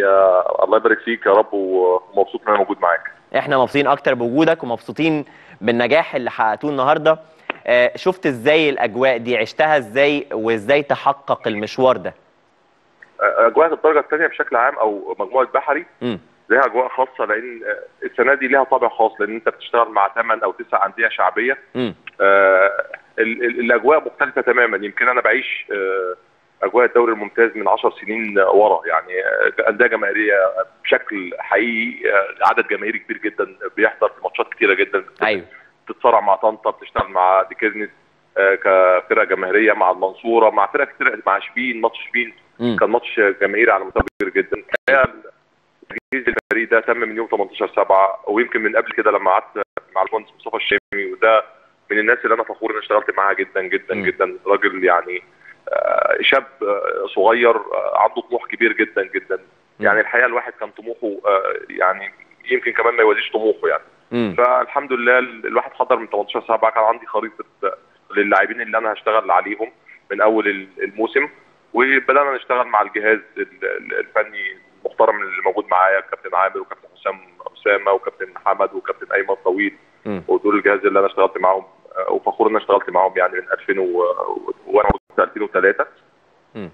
آه، الله يبارك فيك يا رب ومبسوط ان انا موجود معاك احنا مبسوطين اكتر بوجودك ومبسوطين بالنجاح اللي حققتوه النهارده آه، شفت ازاي الاجواء دي عشتها ازاي وازاي تحقق المشوار ده آه، اجواء الدرجه الثانيه بشكل عام او مجموعه بحري امم ليها اجواء خاصه لان آه، السنه دي ليها طابع خاص لان انت بتشتغل مع ثمان او تسع انديه شعبيه امم آه، ال- ال- الاجواء مختلفه تماما يمكن انا بعيش آه، اجواء الدوري الممتاز من 10 سنين ورا يعني آه، انديه جماهيريه بشكل حقيقي آه، عدد جماهيري كبير جدا بيحضر في ماتشات كتيره جدا ايوه بتتصارع مع طنطا بتشتغل مع ديكيرنس آه، كفرقه جماهيريه مع المنصوره مع فرق كتير مع شبين ماتش شبين امم كان ماتش جماهيري على مستوى كبير جدا الحقيقه تجهيز الفريق ده تم من يوم 18 7 ويمكن من قبل كده لما قعدت مع المهندس مصطفى الشامي وده من الناس اللي انا فخور ان أنا اشتغلت معاها جدا جدا مم. جدا راجل يعني آه، شاب آه، صغير آه، عنده طموح كبير جدا جدا يعني الحقيقه الواحد كان طموحه آه، يعني يمكن كمان ما يوازيش طموحه يعني امم فالحمد لله ال- الواحد حضر من 18 7 كان عندي خريطه للاعبين اللي انا هشتغل عليهم من اول ال- الموسم وبدانا نشتغل مع الجهاز ال- ال- الفني المحترم اللي موجود معايا كابتن عامر وكابتن حسام اسامه وكابتن حمد وكابتن ايمن طويل مم. ودول الجهاز اللي انا اشتغلت معاهم آه، وفخور ان انا اشتغلت معاهم يعني من 2000 و- وانا في 2003 مم.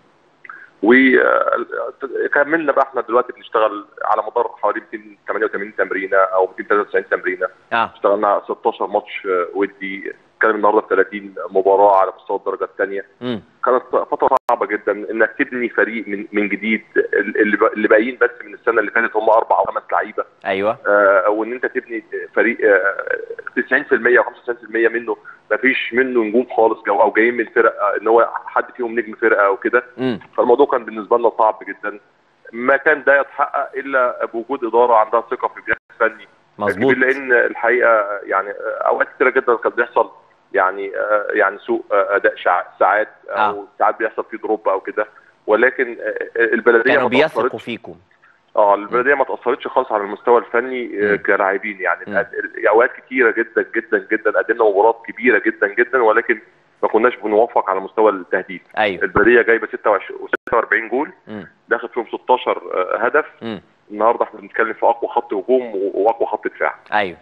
وكملنا بقى احنا دلوقتي بنشتغل على مدار حوالي 288 تمرينه او 293 تمرينه اه اشتغلنا 16 ماتش آه، ودي اتكلم النهارده في 30 مباراه على مستوى الدرجه الثانيه امم كانت فتره صعبه جدا انك تبني فريق من من جديد اللي ب- اللي باقيين بس من السنه اللي فاتت هم اربع او خمس لعيبه ايوه آه، وان انت تبني فريق آه، 90% او 95% منه ما فيش منه نجوم خالص جو او جايين من فرق آه، ان هو حد فيهم نجم فرقه او كده امم فالموضوع كان بالنسبه لنا صعب جدا ما كان ده يتحقق الا بوجود اداره عندها ثقه في الجهاز الفني مظبوط كبير لان الحقيقه يعني اوقات كتيره جدا كان بيحصل يعني آه، يعني سوء آه، اداء شع- ساعات او آه. ساعات بيحصل فيه دروب او كده ولكن آه، البلديه كانوا ما بيثقوا تاثرتش فيكم اه البلديه ما تاثرتش خالص على المستوى الفني آه، مم. كلاعبين يعني مم. ال- اوقات كتيره جدا جدا جدا قدمنا مباريات كبيره جدا جدا ولكن ما كناش بنوفق على مستوى التهديف ايوه البلديه جايبه 26 46 جول امم داخل فيهم 16 آه، هدف امم النهارده احنا بنتكلم في اقوى خط هجوم و- واقوى خط دفاع ايوه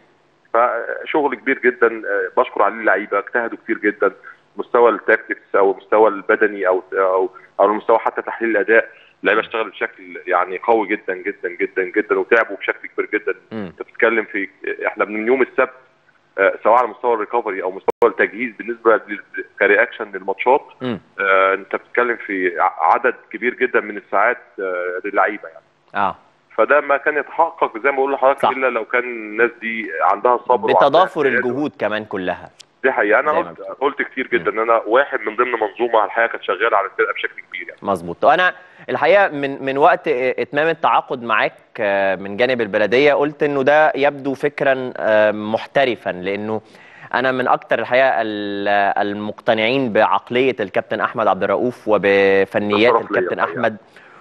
فشغل كبير جدا آه، بشكر عليه اللعيبه اجتهدوا كتير جدا مستوى التاكتكس او المستوى البدني او او او المستوى حتى تحليل الاداء اللعيبه اشتغلت بشكل يعني قوي جدا جدا جدا جدا وتعبوا بشكل كبير جدا امم انت بتتكلم في احنا من يوم السبت آه، سواء على مستوى الريكفري او مستوى التجهيز بالنسبه لل- كرياكشن للماتشات امم آه، انت بتتكلم في ع- عدد كبير جدا من الساعات آه، للعيبه يعني اه فده ما كان يتحقق زي ما بقول لحضرتك صح. الا لو كان الناس دي عندها صبر وعندها بتضافر اجتهاد. الجهود كمان كلها دي حقيقه انا زي ما قلت بتقول. قلت كتير جدا ان انا واحد من ضمن منظومه الحقيقه كانت شغاله على الفرقه بشكل كبير يعني مظبوط وانا الحقيقه من من وقت اتمام التعاقد معاك آه، من جانب البلديه قلت انه ده يبدو فكرا آه، محترفا لانه انا من اكتر الحقيقه ال- المقتنعين بعقليه الكابتن احمد عبد الرؤوف وبفنيات ده شرف ليا الكابتن الحقيقة. احمد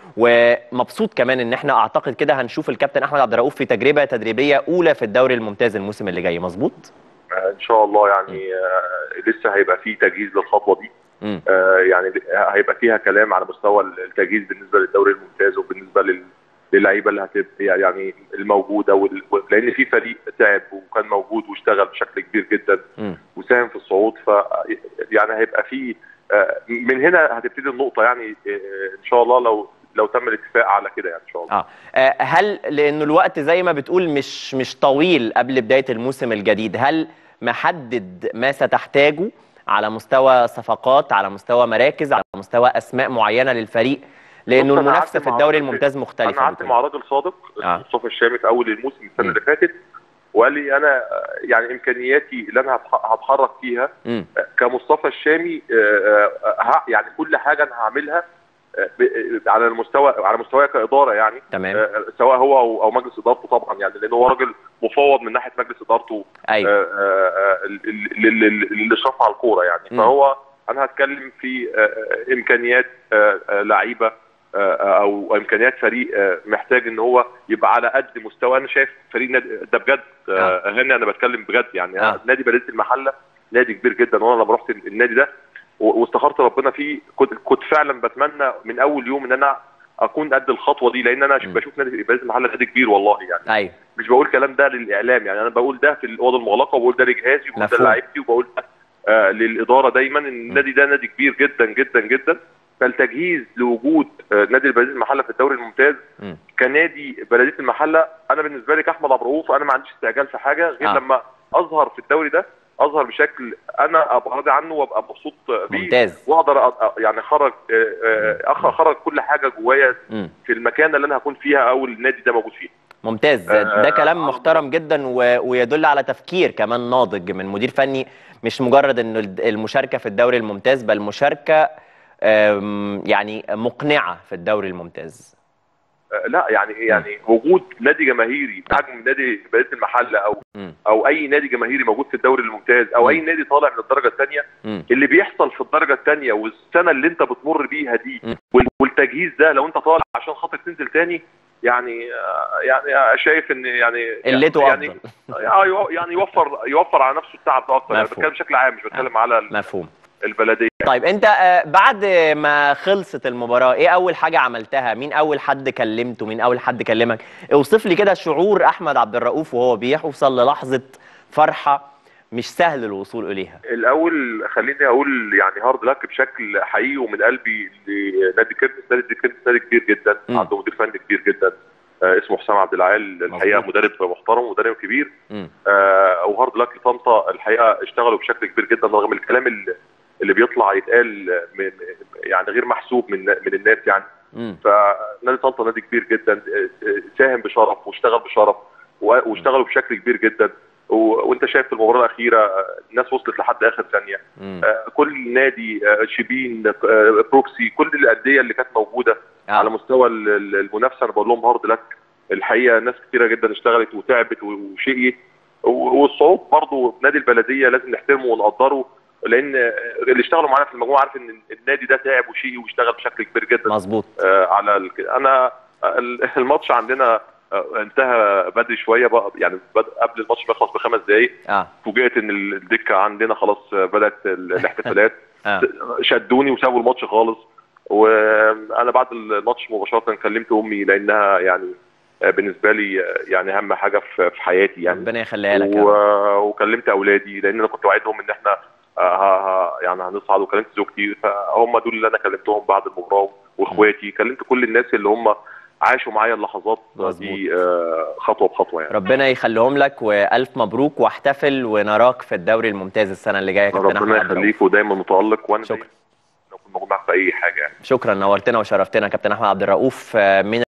ومبسوط كمان ان احنا اعتقد كده هنشوف الكابتن احمد عبد الرؤوف في تجربه تدريبيه اولى في الدوري الممتاز الموسم اللي جاي مظبوط آه، ان شاء الله يعني آه، لسه هيبقى في تجهيز للخطوه دي امم آه، يعني هيبقى فيها كلام على مستوى التجهيز بالنسبه للدوري الممتاز وبالنسبه لل للعيبه اللي هتبقى يعني الموجوده وال... لان في فريق تعب وكان موجود واشتغل بشكل كبير جدا امم وساهم في الصعود ف يعني هيبقى في آه، من هنا هتبتدي النقطه يعني آه، ان شاء الله لو لو تم الاتفاق على كده يعني ان شاء الله اه آه، هل لانه الوقت زي ما بتقول مش مش طويل قبل بدايه الموسم الجديد هل محدد ما ستحتاجه على مستوى صفقات على مستوى مراكز على مستوى اسماء معينه للفريق لانه بص، أنا المنافسه قعدت في مع الدوري راجل- الممتاز انا مختلفه قعدت بكل. مع راجل صادق آه. مصطفى الشامي في اول الموسم السنه م. اللي فاتت وقال لي انا آه، يعني امكانياتي اللي انا هتح- هتحرك فيها مم. آه، كمصطفى الشامي آه، آه، ه- يعني كل حاجه انا هعملها آه، ب- على المستوى على مستواي كاداره يعني تمام آه، سواء هو او أو مجلس ادارته طبعا يعني لان هو راجل مفوض من ناحيه مجلس ادارته ايوه آه، آه، آه، لل- لل- للاشراف على الكوره يعني مم. فهو انا هتكلم في آه، آه، امكانيات آه، آه، لعيبه آه، او امكانيات فريق آه، محتاج ان هو يبقى على قد مستوى انا شايف فريق نادي ده بجد آه، هاني انا بتكلم بجد يعني آه. نادي بلديه المحله نادي كبير جدا وانا لما رحت النادي ده و- واستخرت ربنا فيه كنت كنت فعلا بتمنى من اول يوم ان انا اكون قد الخطوه دي لان انا م. بشوف نادي بلديه المحله نادي كبير والله يعني ايوه مش بقول الكلام ده للاعلام يعني انا بقول ده في الاوضه المغلقه وبقول ده لجهازي وبقول ده مفهوم. لعيبتي وبقول ده آه للاداره دايما ان النادي ده نادي كبير جدا جدا جدا فالتجهيز لوجود آه نادي بلديه المحله في الدوري الممتاز مم. كنادي بلديه المحله انا بالنسبه لي كاحمد عبد الرؤوف انا ما عنديش استعجال في حاجه غير آه. آه. لما اظهر في الدوري ده اظهر بشكل انا ابقى راضي عنه وابقى مبسوط بيه ممتاز واقدر أ- يعني اخرج آه، آه، أخ- اخرج كل حاجه جوايا مم. في المكان اللي انا هكون فيها او النادي ده موجود فيه ممتاز آه، ده كلام آه، محترم جدا و... ويدل على تفكير كمان ناضج من مدير فني مش مجرد انه الد- المشاركه في الدوري الممتاز بل مشاركه آم، يعني مقنعه في الدوري الممتاز آه، لا يعني يعني وجود نادي جماهيري بحجم نادي بلديه المحله او مم. او اي نادي جماهيري موجود في الدوري الممتاز او اي نادي طالع من الدرجه الثانيه مم. اللي بيحصل في الدرجه الثانيه والسنه اللي انت بتمر بيها دي م. وال- والتجهيز ده لو انت طالع عشان خاطر تنزل تاني يعني آه، يعني شايف ان يعني قلته يعني افضل آه، يو- يعني يوفر يوفر على نفسه التعب ده اكتر يعني مفهوم. بتكلم بشكل عام مش بتكلم على ال- مفهوم البلديه طيب انت آه، بعد ما خلصت المباراة ايه اول حاجة عملتها مين اول حد كلمته مين اول حد كلمك اوصف لي كده شعور احمد عبد الرؤوف وهو بيوصل للحظة فرحة مش سهل الوصول اليها الاول خليني اقول يعني هارد لك بشكل حقيقي ومن قلبي لنادي كيرتس نادي كيرتس نادي كبير جدا مم. عنده مدير فني كبير جدا آه اسمه حسام عبد العال الحقيقه مظبوط. مدرب محترم ومدرب كبير مم. آه وهارد لك لطنطا الحقيقه اشتغلوا بشكل كبير جدا رغم الكلام اللي, اللي بيطلع يتقال من يعني غير محسوب من من الناس يعني مم. فنادي طنطا نادي كبير جدا آه، آه، ساهم بشرف واشتغل بشرف و- واشتغلوا بشكل كبير جدا و- وانت شايف في المباراه الاخيره آه، الناس وصلت لحد اخر ثانيه مم. آه، كل نادي آه، شبين آه، بروكسي كل الانديه اللي كانت موجوده آه. على مستوى ال- ال- المنافسه انا بقول لهم هارد لك الحقيقه ناس كتيره جدا اشتغلت وتعبت وشقيت و- والصعود برضه نادي البلديه لازم نحترمه ونقدره لان آه، اللي اشتغلوا معانا في المجموعه عارف ان النادي ده تعب وشقي واشتغل بشكل كبير جدا مظبوط آه، على ال... انا ال- الماتش عندنا آه، انتهى بدري شويه بقى يعني بد... قبل الماتش ما يخلص بخمس دقائق اه فوجئت ان الدكه عندنا خلاص آه، بدات ال- الاحتفالات اه شدوني وسابوا الماتش خالص وانا بعد الماتش مباشره كلمت امي لانها يعني آه، بالنسبه لي آه، يعني اهم حاجه في في حياتي يعني ربنا يخليها لك يا و... رب. وكلمت اولادي لان انا كنت وعدهم ان احنا آه، ه... ه... يعني هنصعد وكلمت زوجتي فهم دول اللي انا كلمتهم بعد المباراه واخواتي كلمت كل الناس اللي هم عاشوا معايا اللحظات دي آه، خطوه بخطوه يعني ربنا يخليهم لك والف مبروك واحتفل ونراك في الدوري الممتاز السنة اللي جاية يا كابتن احمد ربنا عبد الرؤوف يخليك ودايما متالق وانا شكرا. دايما اكون موجود معاك في اي حاجه يعني شكرا نورتنا وشرفتنا كابتن احمد عبد الرؤوف آه، من